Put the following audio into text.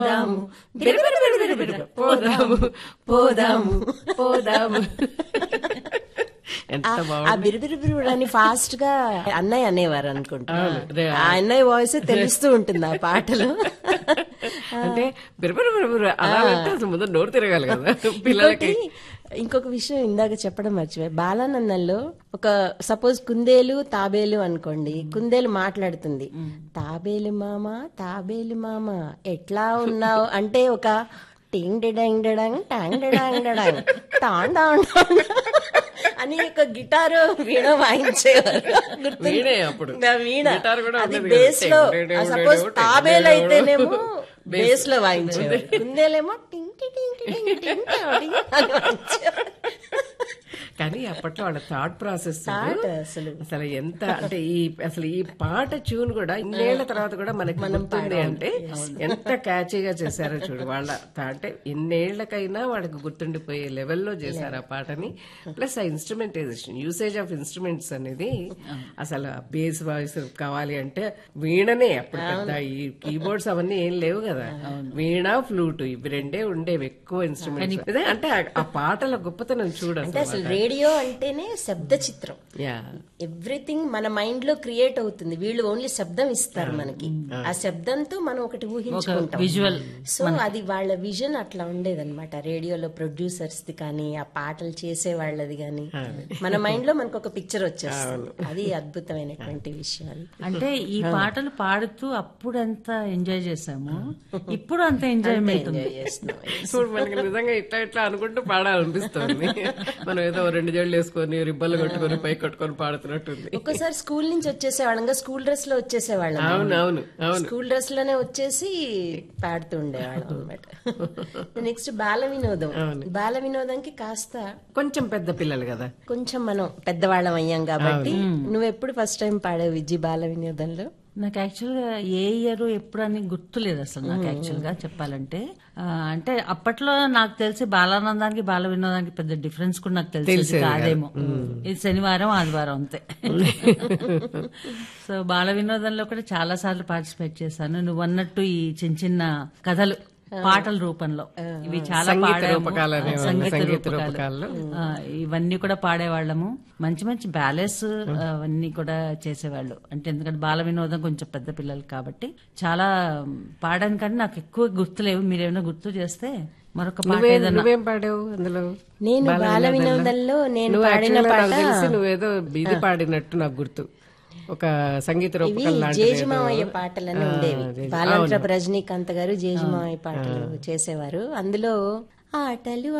పోదాము బిర బిర బిర బిర బిర పోదాము పోదాము పోదాము ఎంత ఆ బాగుంది బిరిబిరి బిరుడు అని ఫాస్ట్ గా అన్నయ్య అనేవారు అనుకుంటా అదే. ఆ అన్నయ్య వాయిస్ తెలుస్తూ ఉంటుంది ఆ పాటలో అంటే బిరబిర బిరబిర అలా అంటే అసలు ముందు నోరు తిరగాలి కదా పిల్లలకి ఇంకోటి, ఇంకొక విషయం ఇందాక చెప్పడం మర్చిపోయి బాలానందంలో ఒక సపోజ్ కుందేలు తాబేలు అనుకోండి కుందేలు మాట్లాడుతుంది తాబేలు మామ తాబేలు మామ ఎట్లా ఉన్నావు అంటే ఒక టింగ్ డిడంగ్ డిడంగ్ టాంగ్ డిడంగ్ డిడంగ్ టాన్ టాన్ టాన్ అని ఒక గిటారు వీణ వాయించేవారు గుర్తుందా? వీణే అప్పుడు. నా వీణ గిటార్ కూడా అది ఉండేది కదా. బేస్ లో టెంగ్ టెంగ్ సపోజ్ టెంగ్ తాబేలు టెంగ్ అయితేనేమో బేస్. బేస్ లో వాయించేవారు కుందేలేమో టింగ్ టింగ్ టింగ్ టింగ్ టింగ్ టింగ్ అని వాయించేవారు. కానీ అప్పట్లో వాళ్ళ థాట్ ప్రాసెస్ Thought అసలు. అసలు ఎంత అంటే ఈ అసలు ఈ పాట ట్యూన్ కూడా ఇన్నేళ్ల తర్వాత కూడా మనకి గుర్తుంది అంటే ఎంత క్యాచీగా చేశారో చూడు వాళ్ళ తా- అంటే ఎన్నేళ్లకైనా వాళ్ళకి గుర్తుండిపోయే లెవెల్లో చేశారు ఆ పాటని ప్లస్ ఆ ఇన్స్ట్రుమెంటైజేషన్ యూసేజ్ ఆఫ్ ఇన్స్ట్రుమెంట్స్ అనేది అసలు బేస్ వాయిస్ కావాలి అంటే వీణనే అప్పుడు పెద్ద ఈ కీబోర్డ్స్ అవన్నీ ఏం లేవు కదా వీణ ఫ్లూట్ ఇవి రెండే ఉండేవి ఎక్కువ ఇన్స్ట్రుమెంట్స్ అదే అంటే ఆ- ఆ పాటల గొప్పతనం చూడు అంటే అసలు అసలు రేడియో అంటేనే శబ్ద చిత్రం యా ఎవ్రీథింగ్ మన మైండ్ లో క్రియేట్ అవుతుంది వీళ్ళు ఓన్లీ శబ్దం ఇస్తారు మనకి ఆ శబ్దంతో మనం ఒకటి ఊహించుకుంటాం visual సో అది వాళ్ళ విజన్ అట్లా ఉండేదన్నమాట రేడియోలో ప్రొడ్యూసర్స్ ది కానీ ఆ పాటలు చేసే వాళ్ళది కానీ మన మైండ్ లో మనకు ఒక పిక్చర్ వచ్చేస్తుంది అది అద్భుతమైనటువంటి విషయం అది అంటే ఈ పాటలు పాడుతూ అప్పుడు ఎంత ఎంజాయ్ చేసాము ఇప్పుడు అంత ఎంజాయ్మెంట్ ఉంది ఎంజాయ్ చేస్తున్నాం చూడు మనకి నిజంగా ఇట్లా ఇట్లా అనుకుంటూ పాడాలనిపిస్తుంది మనం ఏదో రెండు జోళ్ళు వేసుకొని రిబ్బలు కొట్టుకొని పై కొట్టుకొని పాడుతున్నట్టుంది ఒక్కోసారి స్కూల్ నుంచి వచ్చేసేవాళ్ళం స్కూల్ డ్రెస్ లో వచ్చేసేవాళ్ళం అవును అవును అవును స్కూల్ డ్రెస్ లోనే వచ్చేసి పాడుతూ ఉండేవాళ్ళం అనమాట నెక్స్ట్ బాల వినోదం బాల వినోదంకి కాస్త కొంచెం పెద్ద పిల్లలు కదా కొంచెం మనం పెద్దవాళ్ళం అయ్యాం కాబట్టి నువ్వు ఎప్పుడు ఫస్ట్ టైం పాడావు విజి బాల వినోదంలో నాకు యాక్చువల్ గా ఏ ఇయర్ ఎప్పుడు అని గుర్తులేదు అసలు నాకు యాక్చువల్ గా చెప్పాలంటే ఆ, అంటే అప్పట్లో నాకు తెలిసి బాలానందానికి బాల వినోదానికి పెద్ద డిఫరెన్స్ కూడా నాకు తెలిసేది కాదేమో ఇది శనివారం ఆదివారం అంతే సో బాల వినోదంలో కూడా చాలా సార్లు పార్టిసిపేట్ చేశాను నువ్వు అన్నట్టు ఈ చిన్న చిన్న కథలు పాటల రూపంలో ఇవి చాలా సంగీత పాడాము. రూపకాలు అనేవాళ్ళు, సంగీత సంగీత రూపకాలు. రూపకాల్లో. ఆ, ఇవన్నీ కూడా పాడేవాళ్ళము మంచి మంచి బ్యాలెన్స్ అవన్నీ కూడా చేసేవాళ్ళు అంటే ఎందుకంటే బాల వినోదం కొంచెం పెద్ద పిల్లలు కాబట్టి చాలా పాడాను కానీ నాకు ఎక్కువ గుర్తులేవు మీరేమైనా గుర్తు చేస్తే మరొక పాట నువ్వేం ఏదన్నా నువ్వేం పాడావు అందులో నేను బాల బాల వినోదంలో? వినోదంలో నేను నువ్వు పాడిన actually నాకు పాట తెలిసి నువ్వేదో ఇది పాడినట్టు నాకు గుర్తు ఒక సంగీత ఇవి రూపకం లాంటిది జేజుమావయ్య ఏదో. పాటలని ఆ, ఉండేవి జేజు- బాలాంత్రపు రజనీకాంత్ గారు జేజుమావయ్య పాటలు చేసేవారు అందులో ఆటలు